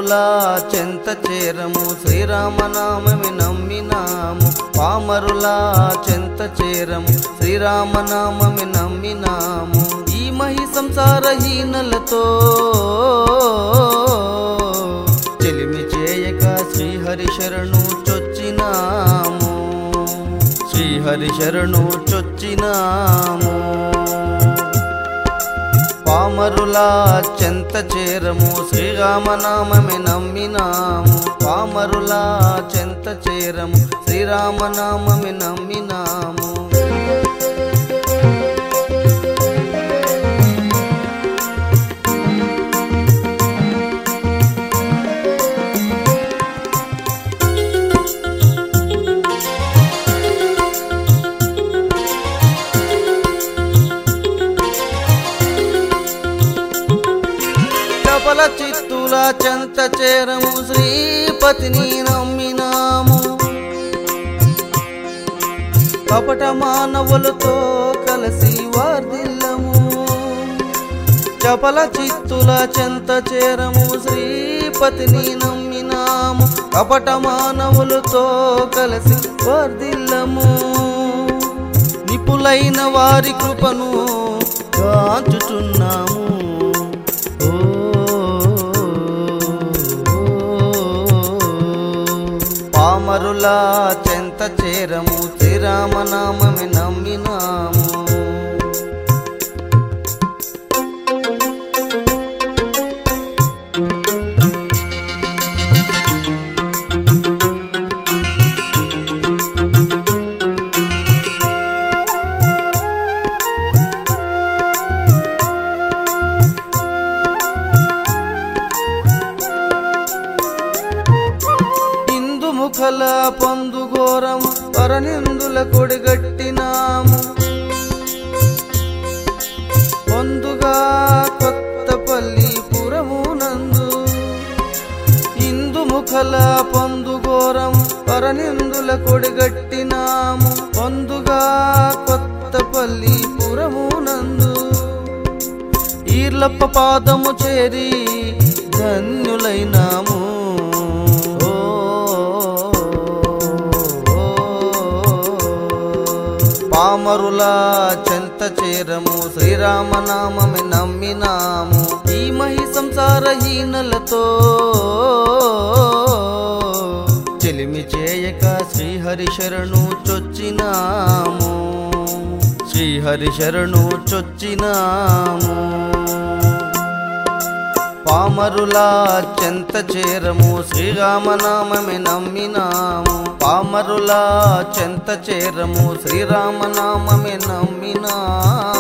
పామరులా చెంత చేరము శ్రీరామనామమి నమ్మినాము పామరులా చెంత చేరము శ్రీరామనామమి నమ్మినాము ఈ మహి సంసారహీనలతో చెలిమి చేయక శ్రీహరి శరణు చొచ్చినాము శ్రీహరి శరణు చొచ్చినాము పామరులా చెంత చేరము శ్రీరామనామమి నమ్మినాము పామరులా చెంత చేరము శ్రీరామనామమి నమ్మినాము చపల చిత్తుల చెంత చేరము శ్రీపతిని నమ్మినాము కపట మానవులతో కలిసి వార్దిల్లము చపల చిత్తుల చెంత చేరము శ్రీపతిని నమ్మినాము కపట మానవులతో కలిసి వార్దిల్లము నిపులైన వారి కృపను కాంచుచున్నాము ఓ, పామరులా చెంత చేరము శ్రీరామనామమి నమ్మినాము ఇందు ముఖల పొందుఘోరము పరనిందుల కొడిగట్టినాము పొందుగా కొత్తపల్లి పురమునందు ఇందు ముఖల పొందుఘోరము పరనిందుల కొడిగట్టినాము పొందుగా కొత్తపల్లి పురమునందు ఈర్లప్ప పాదము చేరి ధన్యులైనాము ఓ, ఓ, పామరులా చెంత చేరము శ్రీరామనామమి నమ్మినాము ఈ మహి సంసారహీనలతో చెలిమి చేయక శ్రీహరి శరణు చొచ్చినాము శ్రీహరి శరణు చొచ్చినాము పామరులా చెంత చేరము శ్రీరామనామమి నమ్మినాము పామరులా చెంత చేరము శ్రీరామనామమి నమ్మినాము